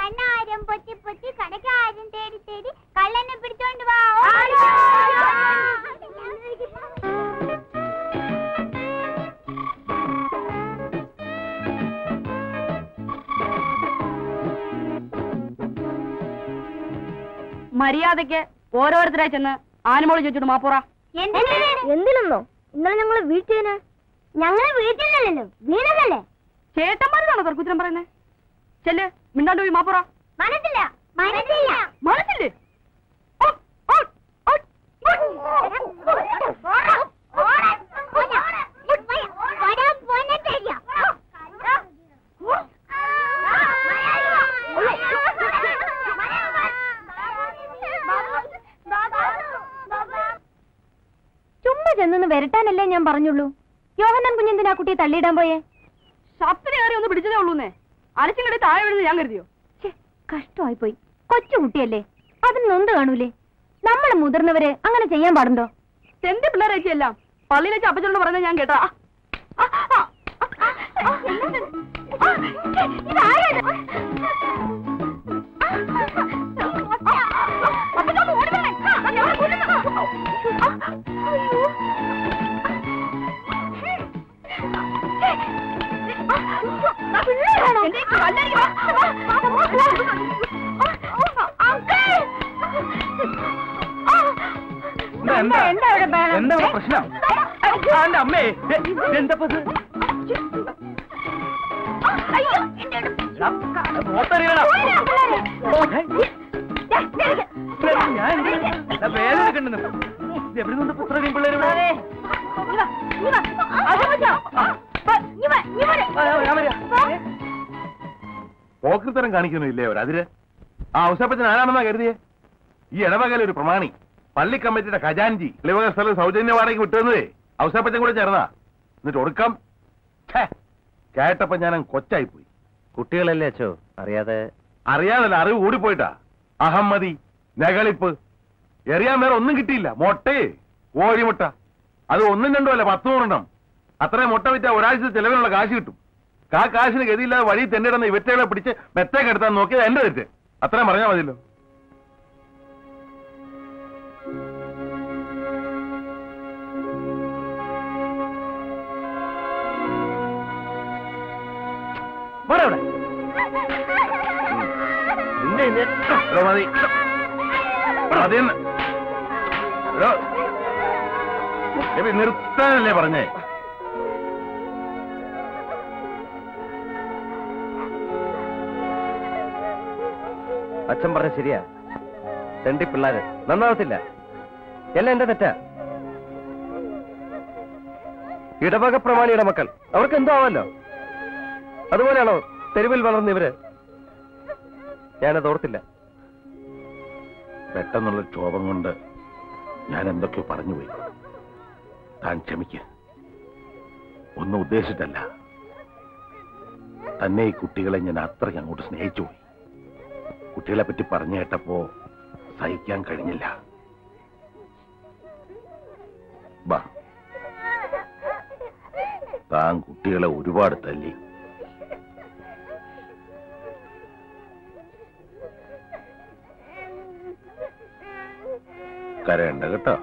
കണ്ണാരം പൊത്തി പൊത്തി കടക്കാരും തേടി തേടി കള്ളനെ പിടിച്ചോണ്ട് വാ മര്യാദയ്ക്ക് ഓരോരുത്തരായി ചെന്ന് ആനിമോള് ചോദിച്ചിട്ട് മാപ്പുറ എന്തിനെന്നോ ഇന്നലെ ഞങ്ങള് വീട്ടിന് ഞങ്ങളെ വീട്ടിൽ നിന്നല്ലോ വീണതല്ലേ ചേട്ടന്മാരാണോ തർക്കുത്തരം പറയുന്നത് ചെല്ല് മിണ്ടാണ്ട് പോയി മാപ്പുറ മനസ്സില്ല മനസ്സില്ല മനസ്സില്ലേ ഓ, ഓ, ഓ, ചുമ്മാ ചെന്നൊന്ന് വരട്ടാനല്ലേ ഞാൻ പറഞ്ഞുള്ളൂ യോഹന്നാൻ കുഞ്ഞെന്തിനാ കുട്ടിയെ തള്ളിയിടാൻ പോയേ ഷർട്ടിന് കയറി ഒന്ന് പിടിച്ചതേ ഉള്ളൂന്നേ അലച്ചിങ്ങടി താഴെ വീഴുന്ന ഞാൻ കരുതിയോ ഛെ, കഷ്ടമായി പോയി കൊച്ചു കുട്ടിയല്ലേ അതിന് നൊന്ത് കാണൂലേ നമ്മള് മുതിർന്നവര് അങ്ങനെ ചെയ്യാൻ പാടുണ്ടോ എന്റെ പിള്ളേരെ എല്ലാം പള്ളിയിൽ വെച്ച് അപ്പച്ചോട് പറഞ്ഞ ഞാൻ കേട്ടാ ആ, ആ, ആ, ആ, അപ്പച്ചോട് ഓടി വരണേ. ആ, ഞാൻ കൊല്ലുന്നു. ആ, അയ്യോ. എന്റെ ഈ കല്ലടിക്ക് വാ. അങ്കിൾ എന്താ എന്താ എന്താ ഇവിടെ പ്രശ്നം ആ, എന്റെ അമ്മേ ദേ, ഇതെന്താ ഇപ്പൊ ഇത്? എടാ, ഓട്ടറിയടാ. ഓ, ഹേ. ഞാൻ എടാ, വേദന എടുക്കണ്ടെന്ന്. ഇത് എവിടെ നിന്ന് പുത്രനെയും പിള്ളേരും ആ, ഞാൻ വരാം. പോക്കൃത്തരം കാണിക്കുന്നില്ലേ ഒരു അതിര് ആ ഔസപ്പച്ചൻ ആരാണെന്നാ കരുതിയേ ഈ ഇടവകയിലെ ഒരു പ്രമാണി പള്ളി കമ്മിറ്റിയുടെ ഖജാൻജി ഇടവക സ്ഥലം സൗജന്യ വാടകയ്ക്ക് വിട്ടുവന്നതേ ഔസപ്പച്ചൻ കൂടെ ചേർന്നാ എന്നിട്ട് ഒടുക്കം ഛേ, കേട്ടപ്പോ ഞാൻ കൊച്ചായി പോയി കുട്ടികളല്ലേ അച്ചോ അറിയാതെ അറിയാതല്ല അറിവ് കൂടിപ്പോയിട്ടാ അഹമ്മതി നകളിപ്പ് എറിയാൻ വേറെ ഒന്നും കിട്ടിയില്ല മൊട്ടേ കോഴിമുട്ട അത് ഒന്നും രണ്ടും അല്ല പത്ത് നൂറെണ്ണം അത്രയും മുട്ട വിറ്റാ ഒരാഴ്ച ചെലവിനുള്ള കാശ് കിട്ടും ആ കാശിന് ഗതിയില്ലാതെ വഴി തെന്നിടുന്ന ഇവറ്റകളെ പിടിച്ച് മെത്തേക്ക് എടുത്താൻ നോക്കിയത് എന്റെ തെറ്റ് അത്രയും പറഞ്ഞാൽ മതിയല്ലോ പോടാ ഇവിടെ. നിന്നെ ഇന്ന് എടോ, മതി മതിയെന്ന് എടോ, എബി, നിർത്താനല്ലേ പറഞ്ഞേ അച്ഛൻ പറഞ്ഞ ശരിയാ തെണ്ടി പിള്ളാര് നന്നാവത്തില്ല എല്ലാം എന്റെ തെറ്റാ ഇടവക പ്രമാണിയുടെ മക്കൾ അവർക്ക് എന്തോ ആവല്ലോ അതുപോലെയാണോ തെരുവിൽ വളർന്ന ഇവര് ഞാനത് ഓർത്തില്ല പെട്ടെന്നുള്ള ക്ഷോഭം കൊണ്ട് ഞാൻ എന്തൊക്കെയോ പറഞ്ഞുപോയി താൻ ക്ഷമിക്ക് ഒന്നും ഉദ്ദേശിച്ചിട്ടല്ല തന്നെ ഈ കുട്ടികളെ ഞാൻ അത്രയ്ക്ക് അങ്ങോട്ട് സ്നേഹിച്ചു പോയി കുട്ടികളെ പറ്റി പറഞ്ഞു കേട്ടപ്പോ സഹിക്കാൻ കഴിഞ്ഞില്ല ബാ താൻ കുട്ടികളെ ഒരുപാട് തല്ലി കരയണ്ട കേട്ടോ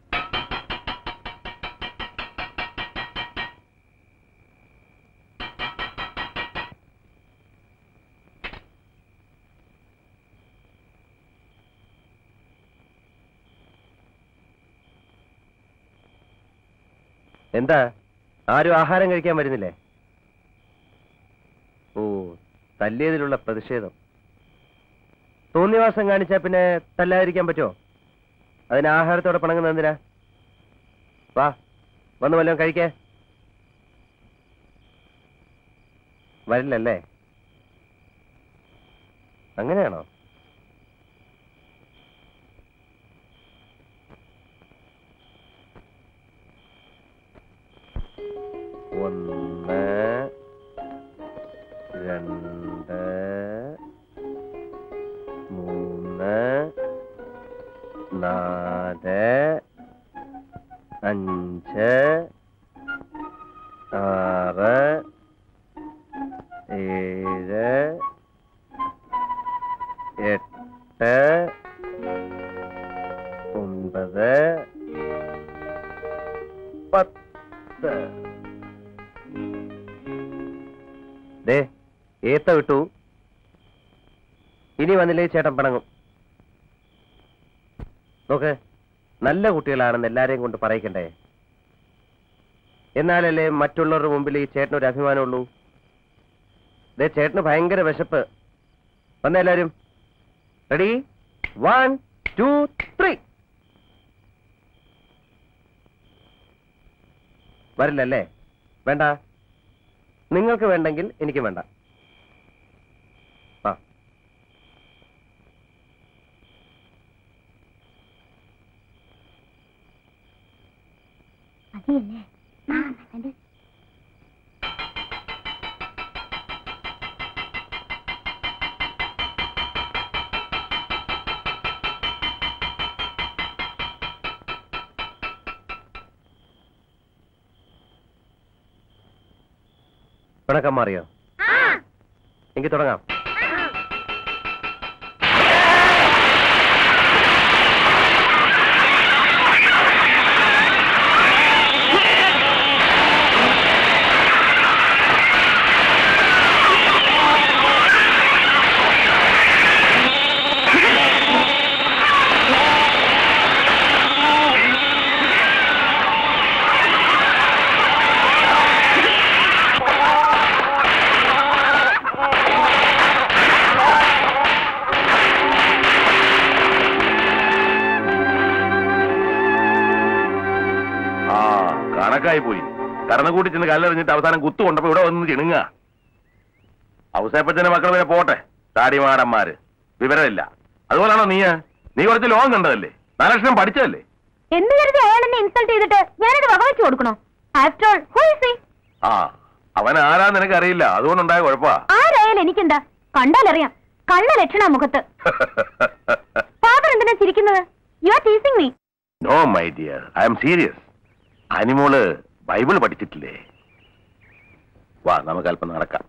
എന്താ ആരും ആഹാരം കഴിക്കാൻ വരുന്നില്ലേ ഓ തല്ലിയതിലുള്ള പ്രതിഷേധം തോന്നിവാസം കാണിച്ചാ പിന്നെ തല്ലാതിരിക്കാൻ പറ്റുമോ അതിന് ആഹാരത്തോടെ പണങ്ങുന്നത് എന്തിനാ വാ വന്ന് വല്ലതും കഴിക്കേ വരില്ലല്ലേ അങ്ങനെയാണോ ഒന്ന് രണ്ട് മൂന്ന് നാല് അഞ്ച് ആറ് ഏഴ് എട്ട് ഒൻപത് പത്ത് ദേ ഏത്ത വിട്ടു ഇനി വന്നില്ലേ ചേട്ടൻ പിണങ്ങും നോക്ക് നല്ല കുട്ടികളാണെന്ന് എല്ലാരെയും കൊണ്ട് പറയിക്കണ്ടേ എന്നാലല്ലേ മറ്റുള്ളവരുടെ മുമ്പിൽ ഈ ചേട്ടനൊരു അഭിമാനമുള്ളൂ ദേ ചേട്ടന് ഭയങ്കര വിശപ്പ് വന്ന എല്ലാരും റെഡി വൺ ടു ത്രീ വരില്ലല്ലേ വേണ്ട നിങ്ങൾക്ക് വേണ്ടെങ്കിൽ എനിക്ക് വേണ്ട ആ മതിയല്ലേ ആ അത് പിണക്കം മാറിയോ എങ്കിൽ തുടങ്ങാം ആ കണക്കായി പോയി കടന്നുകൂട്ടി ചെന്ന് കല്ലെറിഞ്ഞിട്ട് അവസാനം കുത്തു കൊണ്ടപ്പോ ഇവിടെ വന്ന് ചിണുങ്ങ ഔസേപ്പച്ചന്റെ മക്കൾ പിന്നെ പോട്ടെ താടിമാടന്മാര് വിവരമില്ല അതുപോലാണോ നീ നീ കുറച്ച് ലോകം കണ്ടതല്ലേ നാലക്ഷരം പഠിച്ചതല്ലേ എന്ത് കരുതി അയാൾ എന്നെ ഇൻസൾട്ട് ചെയ്തിട്ട് ഞാനത് വകവെച്ച് കൊടുക്കണോ after all who is he ആ അവൻ ആരാ നിനക്ക് അറിയില്ല അതുകൊണ്ടുണ്ടായ കുഴപ്പാ ആരായാലും എനിക്കെന്താ കണ്ടാലറിയാം കള്ള ലക്ഷണ മുഖത്ത് ഫാദർ എന്തിനാ ചിരിക്കുന്നത് you are teasing me no my dear I am serious Animol Bible പഠിച്ചിട്ടില്ലേ വാ നമുക്ക് അല്പം നടക്കാം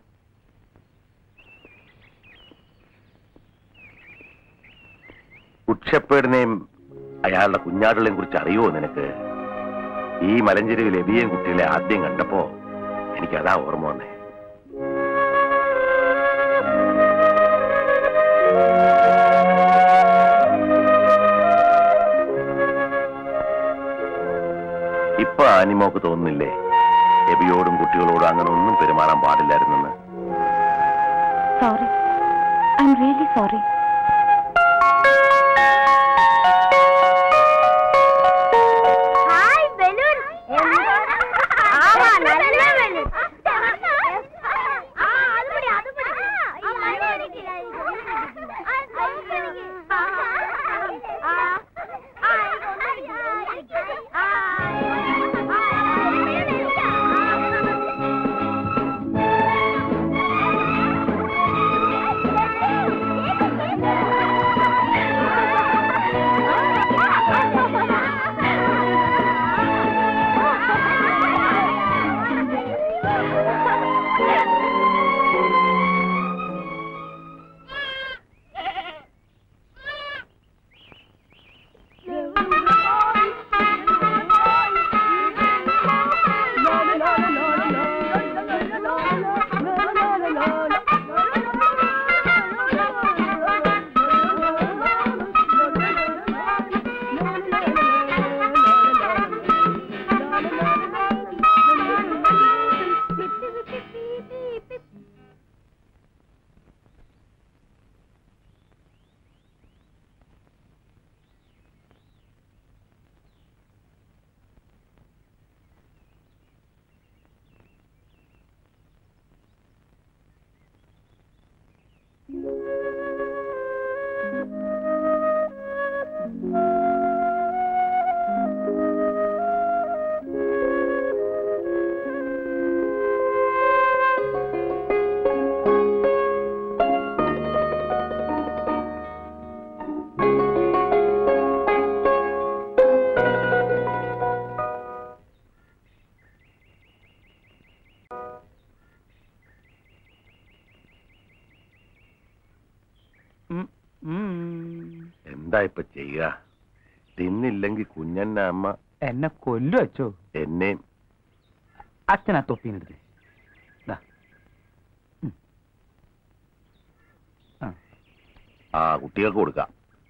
കുക്ഷപ്പേടിനെയും അയാളുടെ കുഞ്ഞാടുകളെയും കുറിച്ച് അറിയുമോ നിനക്ക് ഈ മലഞ്ചെരുവിൽ എബിയും കുട്ടികളെ ആദ്യം കണ്ടപ്പോ എനിക്കതാ ഓർമ്മ വന്നേ ഇപ്പൊ ആനിമോക്ക് തോന്നുന്നില്ലേ എബിയോടും കുട്ടികളോടും അങ്ങനെ ഒന്നും പെരുമാറാൻ പാടില്ലായിരുന്നെന്ന് sorry I am really sorry hi balloon ആവാ നല്ല ബലൂൺ എന്താ ഇപ്പൊ ചെയ്യുക തിന്നില്ലെങ്കിൽ കുഞ്ഞന്ന അമ്മ എന്നെ കൊല്ലു അച്ചോ എന്നെയും അച്ഛനാ തൊപ്പീനെടുത്ത് ദാ. ഉം. ആ. ആ കുട്ടികൾക്ക് കൊടുക്കാം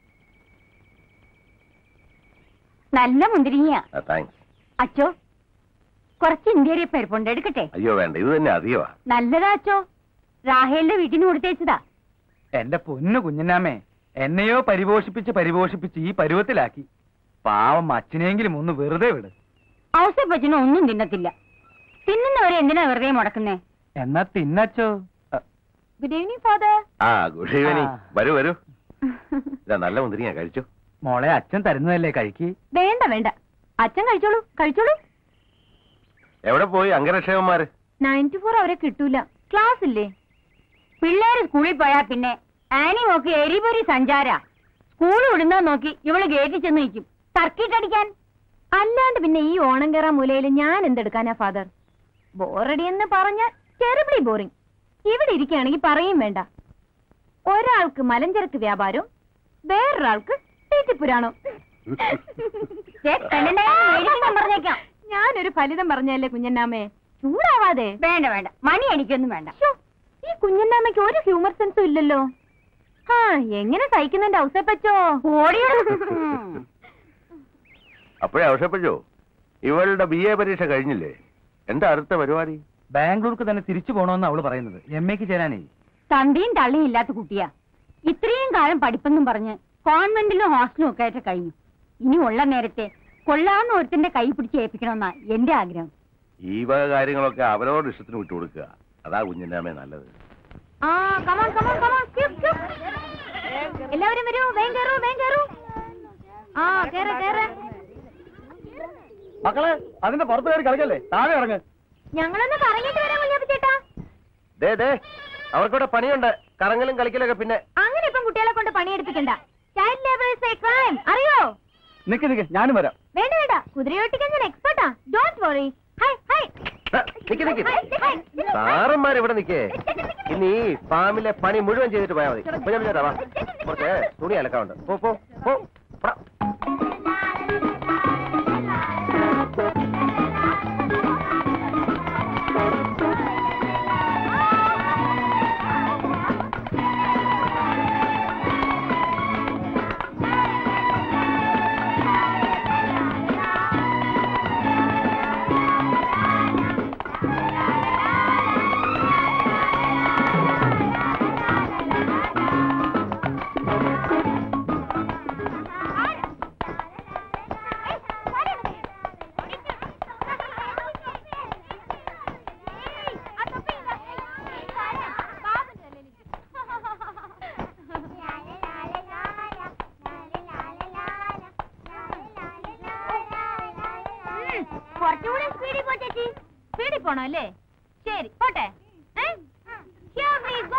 നല്ല മുന്തിരിങ്ങ താങ്ക്സ് അച്ചോ കുറച്ച് ഇന്ത്യയിലെ പരിപ്പുണ്ട് എടുക്കട്ടെ അയ്യോ വേണ്ട ഇത് തന്നെ അധികമാ നല്ലതാ അച്ചോ റാഹേലിന്റെ വീട്ടിന് കൊടുത്തേച്ചതാ എന്റെ പൊന്നു കുഞ്ഞിനാമേ എന്നെയോ പരിപോഷിപ്പിച്ച് പരിപോഷിപ്പിച്ച് ഈ പരുവത്തിലാക്കി പാവം അച്ഛനെങ്കിലും ഒന്ന് വെറുതെ വിട് ഔസപ്പച്ചനും ഒന്നും തിന്നത്തില്ല തിന്നുന്നവരെ എന്തിനാ വെറുതെ മുടക്കുന്നേ എന്നാ തിന്നച്ചോ അ, ഗുഡ് ഈവനിങ് ഫാദർ ആ ഗുഡ് ഈവനിങ് ആ. വരൂ വരൂ ഇതാ നല്ല മുന്തിരിങ്ങ കഴിച്ചു മോളെ അച്ഛൻ തരുന്നതല്ലേ കഴിക്ക് വേണ്ട വേണ്ട അച്ഛൻ കഴിച്ചോളൂ കഴിച്ചോളൂ എവിടെ പോയി അംഗരക്ഷകന്മാര് നയൻ ടു ഫോർ അവരെ കിട്ടൂല ക്ലാസ് ഇല്ലേ പിള്ളേര് സ്കൂളിൽ പോയാ പിന്നെ ആനി നോക്കി എരിപൊരി സഞ്ചാര സ്കൂൾ വിടുന്ന നോക്കി ഇവള് ഗേറ്റിൽ ചെന്ന് നിൽക്കും സർക്കിട്ട് അടിക്കാൻ അല്ലാണ്ട് പിന്നെ ഈ ഓണം കയറാൻ മൂലയിൽ ഞാൻ എന്തെടുക്കാനാ ഫാദർ ബോറടി എന്ന് പറഞ്ഞാൽ ചെറുപിടി ബോറിംഗ് ഇവിടെ ഇരിക്കുകയാണെങ്കിൽ പറയും വേണ്ട ഒരാൾക്ക് മലഞ്ചരക്ക് വ്യാപാരവും വേറൊരാൾക്ക് തീറ്റിപ്പുരാണോ പറഞ്ഞേക്കാം ഞാനൊരു ഫലിതം പറഞ്ഞല്ലേ കുഞ്ഞന്നാമേ ചൂടാവാതെ വേണ്ട വേണ്ട മണി എനിക്കൊന്നും വേണ്ട ഈ കുഞ്ഞന്നാമയ്ക്ക് ഒരു ഹ്യൂമർ സെൻസും ഇല്ലല്ലോ ആ എങ്ങനെ സഹിക്കുന്നുണ്ട് ഔസപ്പച്ചോ ഓടിയോ അപ്പോഴേ ആവശ്യപ്പെട്ടോ ഇവളുടെ ബി എ പരീക്ഷ കഴിഞ്ഞില്ലേ എന്താ അടുത്ത പരിപാടി ബാംഗ്ലൂർക്ക് തന്നെ തിരിച്ചു പോണോന്ന് അവള് പറയുന്നത് എം എക്ക് ചേരാനേ തന്റെയും തള്ളിയും ഇല്ലാത്ത കുട്ടിയാ ഇത്രയും കാലം പഠിപ്പെന്നും പറഞ്ഞ് കോൺവെന്റിലും ഹോസ്റ്റലും ഒക്കെ ആയിട്ട് കഴിഞ്ഞു ഇനി ഉള്ള നേരത്തെ കൊള്ളാവുന്ന ഒരുത്തിന്റെ കൈ പിടിച്ച് ഏൽപ്പിക്കണമെന്നാ എന്റെ ആഗ്രഹം ഈ വക കാര്യങ്ങളൊക്കെ അവരോട് ഇഷ്ടത്തിന് വിട്ടു കൊടുക്കുക അതാ കുഞ്ഞിന്റെ നല്ലത് ആ കമോൺ കമോൺ കമോൺ എല്ലാവരും വരൂ വേഗം കയറൂ വേഗം കയറൂ ആ കേറ കേറ മക്കളെ അതിന്റെ പുറത്ത് കയറി കളിക്കല്ലേ താഴെ ഇറങ്ങ് ഞങ്ങളൊന്ന് കറങ്ങിട്ട് വരാം കുഞ്ഞാപ്പി ചേട്ടാ ദേ ദേ അവർക്കിവിടെ പണിയുണ്ട് കറങ്ങലും കളിക്കലൊക്കെ പിന്നെ അങ്ങനെ ഇപ്പം കുട്ടികളെ കൊണ്ട് പണിയെടുപ്പിക്കണ്ട child labour is a crime അറിയോ നിക്ക് നിക്ക് ഞാനും വരാം വേണ്ട വേണ്ട കുതിരയോട്ടിക്കാൻ ഞാൻ എക്സ്പെർട്ടാ ഡോണ്ട് വറി ഹൈ ഹൈ ആ, നിക്ക് നിക്ക് സാറന്മാർ ഇവിടെ നിക്കേ ഇനി ഈ ഫാമിലെ പണി മുഴുവൻ ചെയ്തിട്ട് പോയാൽ മതി കുഞ്ഞാപ്പി ചേട്ടാ വാ കുറച്ച് തുണി അലക്കാറുണ്ട് പോ പോ പോ പടാ. കുറച്ചുകൂടി സ്പീഡിൽ പോ ചേച്ചി സ്പീഡിൽ പോണോ അല്ലേ ശരി പോട്ടെ ഏ? Here we go.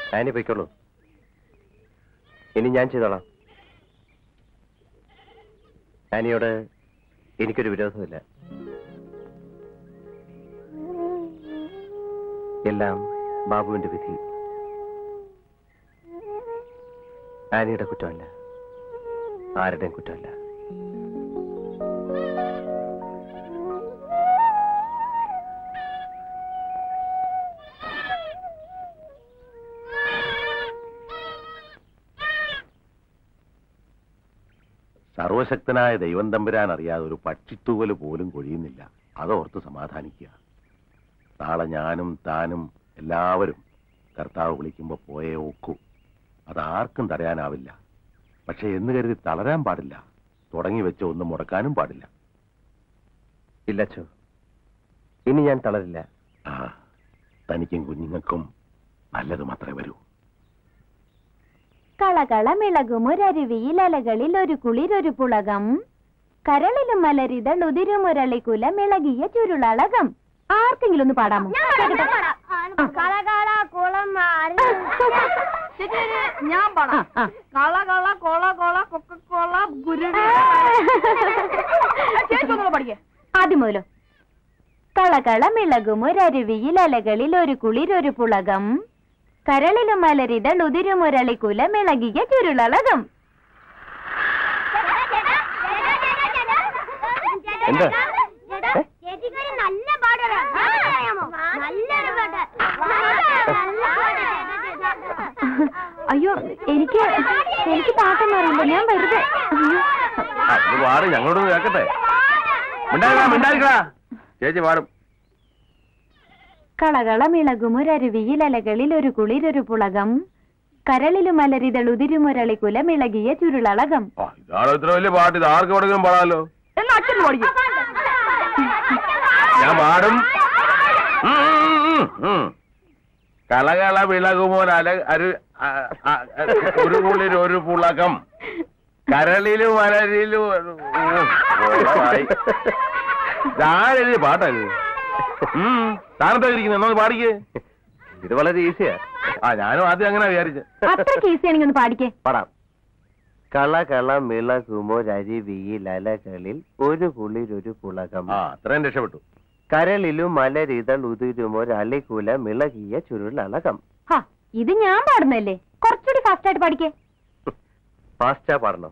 ആനി പൊയ്ക്കോളൂ ഇനി ഞാൻ ചെയ്തോളാം ആനിയോട് എനിക്കൊരു വിരോധമില്ല എല്ലാം ബാബുവിന്റെ വിധി ആനിയുടെ കുറ്റമല്ല ആരുടെയും കുറ്റമല്ല സർവശക്തനായ ദൈവം തമ്പുരാൻ അറിയാതെ ഒരു പക്ഷിത്തൂവല് പോലും കൊഴിയുന്നില്ല അതോർത്ത് സമാധാനിക്കുക നാളെ ഞാനും താനും എല്ലാവരും കർത്താവ് വിളിക്കുമ്പോൾ പോയേ ഒക്കൂ അതാർക്കും തടയാനാവില്ല പക്ഷെ എന്ന് കരുതി തളരാൻ പാടില്ല തുടങ്ങി വെച്ച ഒന്നും മുടക്കാനും പാടില്ല ഇല്ലച്ചോ ഇനി ഞാൻ തളരില്ല ആ തനിക്കും കുഞ്ഞുങ്ങൾക്കും നല്ലത് മാത്രമേ വരൂ കളകളമിളകുമൊരരുവിയിൽ അലകളിൽ ഒരു കുളിരൊരു പുളകം കരളിലും മലരിതൾ ഉതിരുമൊരളിക്കുല മിളകിയ ചുരുളളകം ആർക്കെങ്കിലും ഒന്ന് പാടാമോ ചേച്ചി, ഞാൻ പാടാം ആ, ആ. കള കള കോള കോള കൊക്കക്കോള ഗുരുവി ചേച്ചി ഒന്നുകൂടെ പഠിക്കേ ആദ്യം മുതലോ കളകളമിളകുമൊരരുവിയിൽ അലകളിൽ ഒരു കുളിരൊരു പുളകം കരളിലും മലരിതൾ ഉതിരുമൊരളിക്കുല മിളകിയ ചുരുളളകം എന്താ? ഏ? ചേച്ചിക്കൊരു നല്ല പാടാണ് അറിയാമോ നല്ലൊരു പാട്ട് നല്ല പാട്ട് അയ്യോ എനിക്ക് എനിക്ക് പാട്ടൊന്നും അറിയില്ല ഞാൻ വെറുതെ അയ്യോ. ആ, ഇത് പാട് ഞങ്ങളോട് കേക്കട്ടെ മിണ്ടാതിരിക്കാ, മിണ്ടാതിരിക്കാ. ചേച്ചി പാടും കളകളമിളകുമൊരരുവിയിൽ അലകളിൽ ഒരു കുളിരൊരു പുളകം കരളിലും മലരിതൾ ഉതിരുമൊരളിക്കുല മിളകിയ ചുരുളളകം ആ, ഇതാണ് ഇത്ര വലിയ പാട്ട് ഇത് ആർക്ക് വേണമെങ്കിലും പാടാമല്ലോ എന്നാ അച്ഛൻ പഠിക്കും ഞാൻ പാടും ഉം, ഉം, ഉം, ഉം. കളകള വിളകുമോൻ അല അരു അ, അ, അ, ഒരു കുളിർ ഒരു പുളകം കരളിലും അലരിലും ഒരു- ഉം, ഓളമായി. ഇതാരെഴുതിയ പാട്ടാ ഇത് ഉം താനത്താ ഇരിക്കുന്നത് എന്നൊന്ന് പാടിക്കേ ഇത് വളരെ ഈസിയാ ആ ഞാനും ആദ്യം അങ്ങനെ വിചാരിച്ചു അത്രയ്ക്ക് ഈസി ആണെങ്കിൽ ഒന്ന് പാടിക്കേ പാടാം കള കള മിളകുമൊരരുവിയിൽ അലകളിൽ ഒരു കുളിരൊരു പുളകം ആ അത്രയും രക്ഷപ്പെട്ടു കരളിലും മലരിതൾ ഉതിരുമൊരളികുല മിളകിയ ചുരുളളകം ഹാ ഇത് ഞാൻ പാടുന്നല്ലേ കുറച്ചുകൂടി ഫാസ്റ്റ് ആയിട്ട് പാടിക്കേ ഫാസ്റ്റാ പാടണം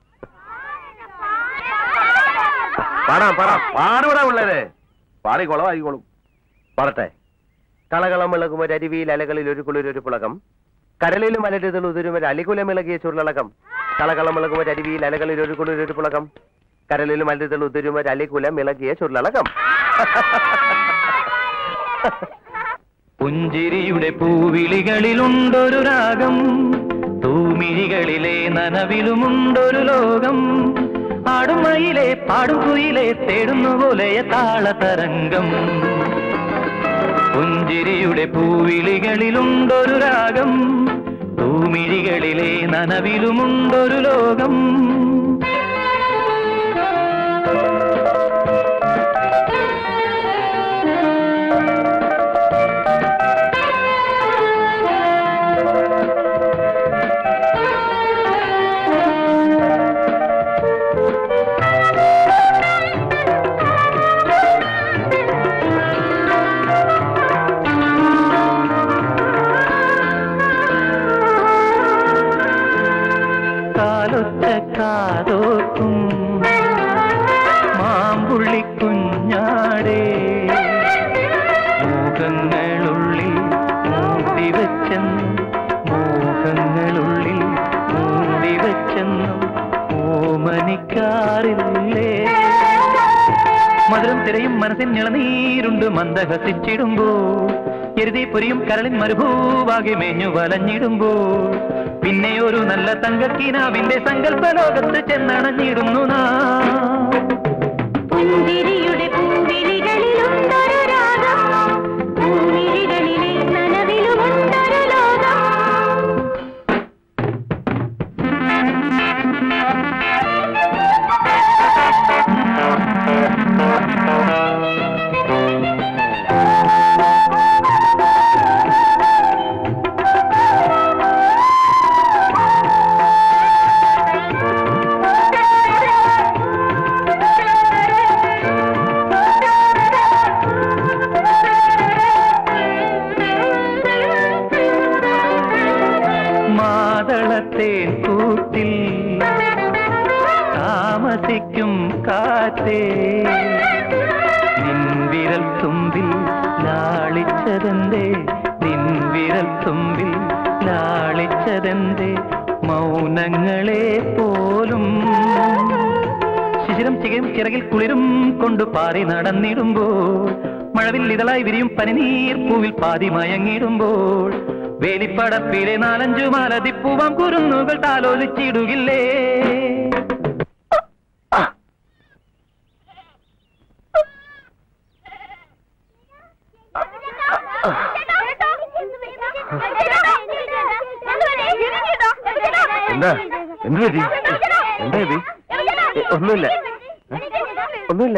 പാടാം പാടാം പാടുപടാ പിള്ളേരെ പാടിക്കോളാം ആയിക്കോളും പാടട്ടെ കളകളം മിളകുമൊരരുവിയിൽ അലകളിൽ ഒരു കുളിരൊരു പുളകം കരളിലും മലരിതൾ ഉതിരുമൊരു അലികുല മിളകിയ ചുരുളളകം കളകളം മിളകുമൊരരുവിയിൽ അലകളിൽ ഒരു കുളിരൊരു പുളകം കരളിലും മലരിതൾ ഉതിരുമൊരു അലികുല മിളകിയ ചുരുളളകം പുഞ്ചിരിയുടെ പൂവിളികളിലുണ്ടൊരു രാഗം തൂമിഴികളിലെ നനവിലുമുണ്ടൊരു ലോകം ആടുമയിലെ പാടുകുയിലെ തേടുന്നു പോലെയ താളതരംഗം പുഞ്ചിരിയുടെ പൂവിളികളിലുണ്ടൊരു രാഗം തൂമിഴികളിലെ നനവിലുമുണ്ടൊരു ലോകം കാലൊത്ത കാതോക്കും മാമ്പുള്ളി കുഞ്ഞാടേ മോഹങ്ങളുള്ളിൽ മൂടിവെച്ചെന്നും മോഹങ്ങളുള്ളിൽ മൂടിവെച്ചെന്നും ഓമനിക്കാറില്ലേ മധുരം തിരയും മനസ്സിൻ ഇളനീരുണ്ട് മന്ദഹസിച്ചിടുമ്പോ എരുതി പൊരിയും കരളിൻ മരുഭൂവാകെ മേഞ്ഞു വലഞ്ഞിടുമ്പോ പിന്നെ ഒരു നല്ല തങ്കക്കിനാവിന്റെ സങ്കല്പ ലോകത്ത് ചെന്നണഞ്ഞിടുന്നു നാ പുഞ്ചിരിയുടെ പൂവിളികളിലുണ്ടൊരു രാഗം പൂമിഴികളിലെ നനവിലുമുണ്ടൊരു ലോകം ആ നിൻവിരൽ തുമ്പിൽ ലാളിച്ചതെന്തേ നിൻവിരൽ തുമ്പിൽ ലാളിച്ചതെന്തേ മൗനങ്ങളെ പോലും ശിശിരം ചികയും ചിറകിൽ കുളിരും കൊണ്ടു പാറി നടന്നിടുമ്പോൾ മഴവിൽ ഇതളായി വിരിയും പനിനീർ പൂവിൽ പാതി മയങ്ങിടുമ്പോൾ വേലിപ്പടപ്പിലെ നാലഞ്ചു മാലതിപ്പൂവാം കുരുന്നുകൾ താലോലിച്ചിടുകില്ലേ എന്താ എന്ത് പറ്റി എന്താ ഇത് ഏ, ഒന്നുമില്ല ഏ? ഒന്നുമില്ല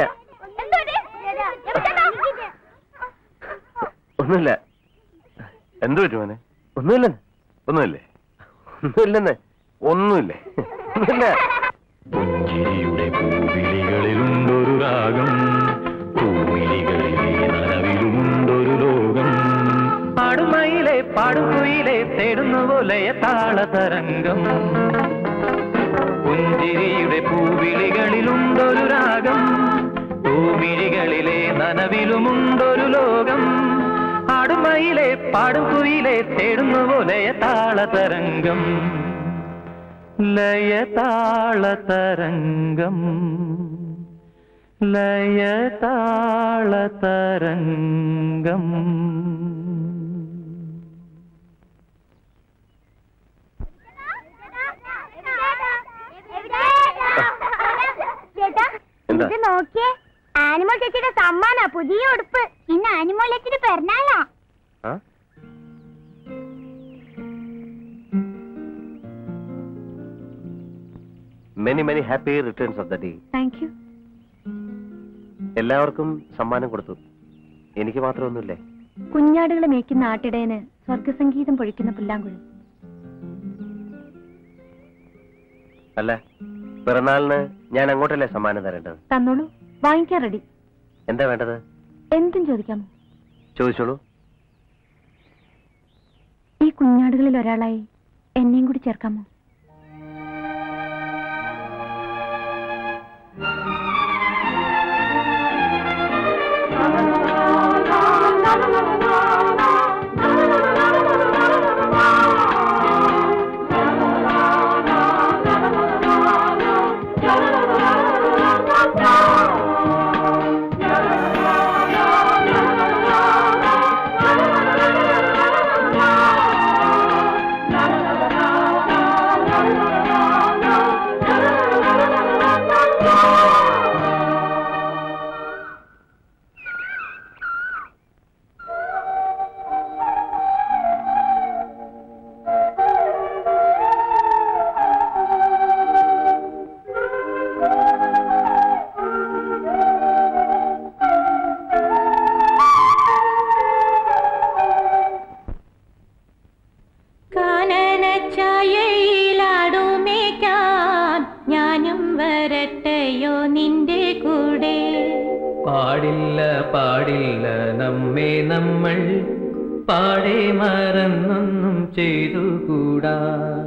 ഒന്നുമില്ല എന്തു പറ്റും മോനെ ഒന്നുമില്ലെന്ന് ഒന്നുമില്ലേ ഒന്നുമില്ലെന്ന് ഒന്നുമില്ലേ ഒന്നുമില്ല പുഞ്ചിരിയുടെ പൂവിളികളിലുണ്ടൊരു രാഗം പൂവിളികളിലെ നനവിലുമുണ്ടൊരു ലോകം പാടുമയിലെ പാടുകുയിലെ തേടുന്ന പോലെ താളതരംഗം പുഞ്ചിരിയുടെ പൂവിളികളിലുണ്ടൊരു രാഗം പൂമിഴികളിലെ നനവിലുമുണ്ടൊരു ലോകം ആടുമയിലെ പാടുകുയിലെ തേടുന്ന പോലെ താളതരംഗം ലയതാളതരംഗം ലയതാളതരംഗം ചേട്ടാ എന്താ? ഇത് നോക്കിയേ ആനിമൽ ചേച്ചിയുടെ സമ്മാനാ പുതിയ ഉടുപ്പ് ഇന്ന് ആനിമൽ ചേച്ചിയുടെ പിറന്നാളാ ആ? Many many happy returns of the day thank you എല്ലാവർക്കും സമ്മാനം കൊടുത്തു എനിക്ക് മാത്രമൊന്നുമില്ലേ കുഞ്ഞാടുകളെ മേയ്ക്കുന്ന ആട്ടിടയന് സ്വർഗസംഗീതം പൊഴിക്കുന്ന പുല്ലാങ്കുഴൽ അല്ല പിറന്നാളിന് ഞാൻ അങ്ങോട്ടല്ലേ സമ്മാനം തരേണ്ടത് തന്നോളൂ വാങ്ങിക്കാൻ റെഡി എന്താ വേണ്ടത് എന്തും ചോദിക്കാമോ ചോദിച്ചോളൂ ഈ കുഞ്ഞാടുകളിൽ ഒരാളായി എന്നെയും കൂടി ചേർക്കാമോ കാനനച്ചായയിലാടുമേക്കാൻ ഞാനും വരട്ടെയോ നിന്റെ കൂടെ പാടില്ല പാടില്ല നമ്മെ നമ്മൾ പാടെ മറന്നൊന്നും ചെയ്തുകൂടാ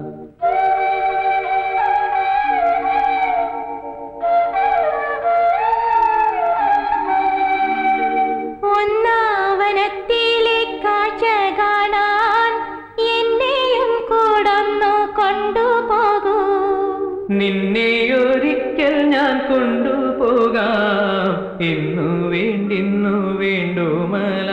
ഒന്നാവനത്തിലെ കാഴ്ച കാണാൻ എന്നെയും കൂടൊന്നു കൊണ്ടുപോകൂ നിന്നെ ഒരിക്കൽ ഞാൻ കൊണ്ടുപോകാം ഇന്നു വേണ്ടിന്നു വേണ്ടുമല